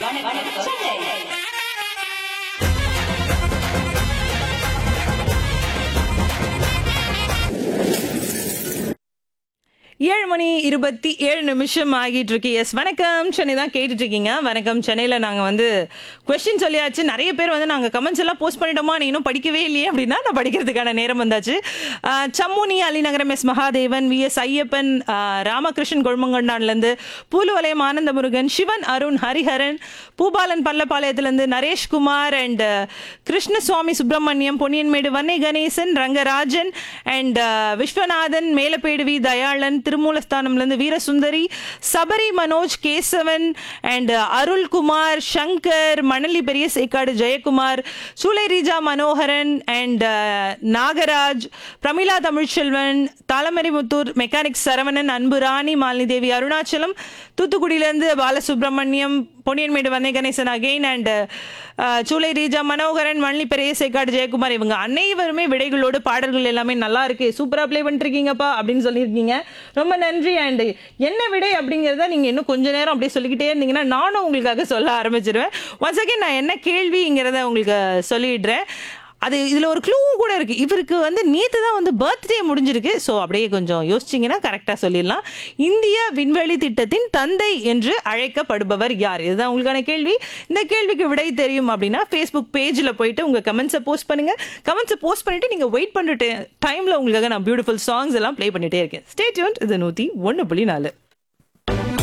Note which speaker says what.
Speaker 1: சென்னை
Speaker 2: ஏழு மணி இருபத்தி ஏழு நிமிஷம் ஆகிட்டு இருக்கு எஸ் வணக்கம் சென்னை தான் கேட்டுட்டு இருக்கீங்க வணக்கம் சென்னையில் நாங்கள் வந்து கொஸ்டின் சொல்லியாச்சு நிறைய பேர் வந்து நாங்கள் கமெண்ட்ஸ் எல்லாம் போஸ்ட் பண்ணிட்டோமா நீ இன்னும் படிக்கவே இல்லையே அப்படின்னா நான் படிக்கிறதுக்கான நேரம் வந்தாச்சு ஆஹ் Sammuni Alinagaram S Mahadevan V S Ayyappan ஆஹ் ராமகிருஷ்ணன் கொழுமங்கொண்டான்லேருந்து பூலுவலயம் ஆனந்த முருகன் சிவன் அருண் ஹரிஹரன் பூபாலன் பள்ளப்பாளையத்துலேருந்து Nareshkumar and Krishnaswamy Subramaniam Ponniyanmedu Vannai Ganesan Rangarajan and Viswanathan Melapedu V Dayalan திருமூலஸ்தானம்லேருந்து Veerasundari Sabari Manoj Kesavan and Arulkumar Shankar Manali Periya Sekkadu Jayakumar Soolai Reeja Manoharan and Nagaraj Pramila Tamilselvan Thalamarimuthur mechanic Saravanan Anbu Rani Malini Devi Arunachalam தூத்துக்குடியிலேருந்து பாலசுப்ரமணியம் பொன்னியன்மேடு வந்தே கணேசன் அகெயின் அண்ட் சூலை ரீஜா மனோகரன் மணலி பெரிய சேக்காடு ஜெயக்குமார் இவங்க அனைவருமே விடைகளோடு பாடல்கள் எல்லாமே நல்லா இருக்கு சூப்பரா ப்ளே பண்ணிருக்கீங்கப்பா அப்படின்னு சொல்லியிருக்கீங்க ரொம்ப நன்றி அண்ட் என்ன விடை அப்படிங்கிறத நீங்க இன்னும் கொஞ்ச நேரம் அப்படியே சொல்லிக்கிட்டே இருந்தீங்கன்னா நானும் உங்களுக்காக சொல்ல ஆரம்பிச்சிருவேன் ஒன்ஸ் அகேன் நான் என்ன கேள்விங்கிறத உங்களுக்கு சொல்லிடுறேன் அது இதில் ஒரு க்ளூவும் கூட இருக்குது இவருக்கு வந்து நேற்று தான் வந்து பர்த்டே முடிஞ்சிருக்கு ஸோ அப்படியே கொஞ்சம் யோசிச்சிங்கன்னா கரெக்டாக சொல்லிடலாம் இந்திய விண்வெளி திட்டத்தின் தந்தை என்று அழைக்கப்படுபவர் யார் இதுதான் உங்களுக்கான கேள்வி இந்த கேள்விக்கு விடை தெரியும் அப்படின்னா ஃபேஸ்புக் பேஜில் போயிட்டு உங்கள் கமெண்ட்ஸை போஸ்ட் பண்ணுங்கள் கமெண்ட்ஸை போஸ்ட் பண்ணிவிட்டு நீங்கள் வெயிட் பண்ணிட்டு டைமில் உங்களுக்காக நான் பியூட்டிஃபுல் சாங்ஸ் எல்லாம் ப்ளே பண்ணிகிட்டே இருக்கேன் ஸ்டேட்யூன் இது நூற்றி ஒன்று புள்ளி நாலு